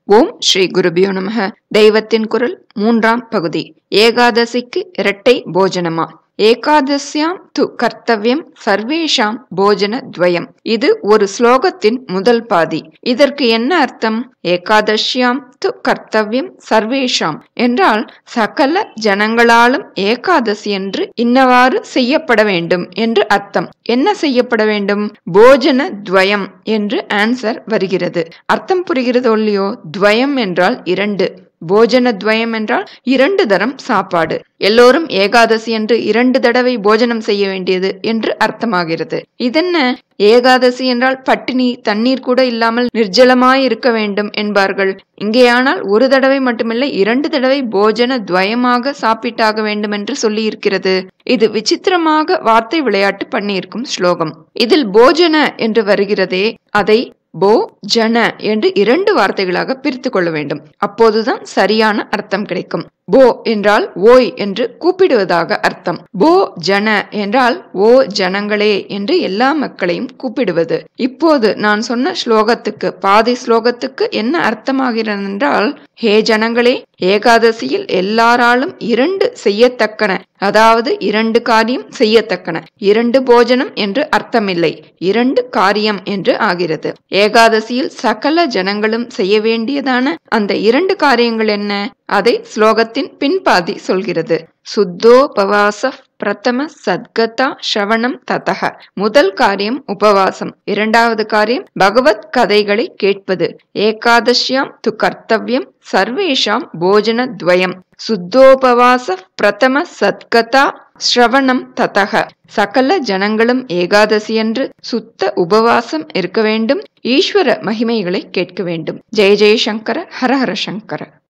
ஓம் ஸ்ரீ குருபியோ நமக தெய்வத்தின் குரல் மூன்றாம் பகுதி ஏகாதசிக்கு இரட்டை போஜனமா ஏகாதசியாம் து கர்த்தவ்யம் சர்வேஷாம் போஜன துவயம் இது ஒரு ஸ்லோகத்தின் முதல் பாதி இதற்கு என்ன அர்த்தம் ஏகாதசியாம் து கர்த்தவ்யம் சர்வேஷாம் என்றால் சகல ஜனங்களாலும் ஏகாதசி என்று இன்னவாறு செய்யப்பட வேண்டும் என்று அர்த்தம் என்ன செய்யப்பட வேண்டும் போஜன துவயம் என்று ஆன்சர் வருகிறது அர்த்தம் புரிகிறது இல்லையோ துவயம் என்றால் இரண்டு போஜன துவயம் என்றால் இரண்டு தரம் சாப்பாடு எல்லோரும் ஏகாதசி என்று இரண்டு தடவை போஜனம் செய்ய வேண்டியது என்று அர்த்தமாகிறது இதென்ன ஏகாதசி என்றால் பட்டினி தண்ணீர் கூட இல்லாமல் நிர்ஜலமாய் இருக்க வேண்டும் என்பார்கள் இங்கேயானால் ஒரு தடவை மட்டுமில்லை இரண்டு தடவை போஜன துவயமாக சாப்பிட்டாக வேண்டும் என்று சொல்லி இருக்கிறது இது விசித்திரமாக வார்த்தை விளையாட்டு பண்ணியிருக்கும் ஸ்லோகம் இதில் போஜன என்று வருகிறதே அதை போ ஜன என்று இரண்டு வார்த்தைகளாக பிரித்து கொள்ள வேண்டும் அப்போதுதான் சரியான அர்த்தம் கிடைக்கும் போ என்றால் ஓய் என்று கூப்பிடுவதாக அர்த்தம் போ ஜன என்றால் ஓ ஜனங்களே என்று எல்லா மக்களையும் கூப்பிடுவது இப்போது நான் சொன்ன ஸ்லோகத்துக்கு பாதி ஸ்லோகத்துக்கு என்ன அர்த்தமாகிறது என்றால் ஹே ஜனங்களே ஏகாதசியில் எல்லாராலும் இரண்டு செய்யத்தக்கன அதாவது இரண்டு காரியம் செய்யத்தக்கன இரண்டு போஜனம் என்று அர்த்தமில்லை இரண்டு காரியம் என்று ஆகிறது ஏகாதசியில் சகல ஜனங்களும் செய்ய வேண்டியதான அந்த இரண்டு காரியங்கள் என்ன அதை ஸ்லோகத்தின் பின்பாதி சொல்கிறது சுத்தோபவாச பிரதம சத்கதா ஸ்ரவணம் ததக முதல் காரியம் உபவாசம் இரண்டாவது காரியம் பகவத் கதைகளை கேட்பது ஏகாதசியாம் து கர்த்தவ்யம் சர்வேஷாம் போஜன துவயம் சுத்தோபவாச பிரதம சத்கதா ஸ்ரவணம் ததக சகல ஜனங்களும் ஏகாதசியன்று சுத்த உபவாசம் இருக்க வேண்டும் ஈஸ்வர மகிமைகளை கேட்க வேண்டும் ஜெய ஜெயசங்கர ஹர ஹர சங்கர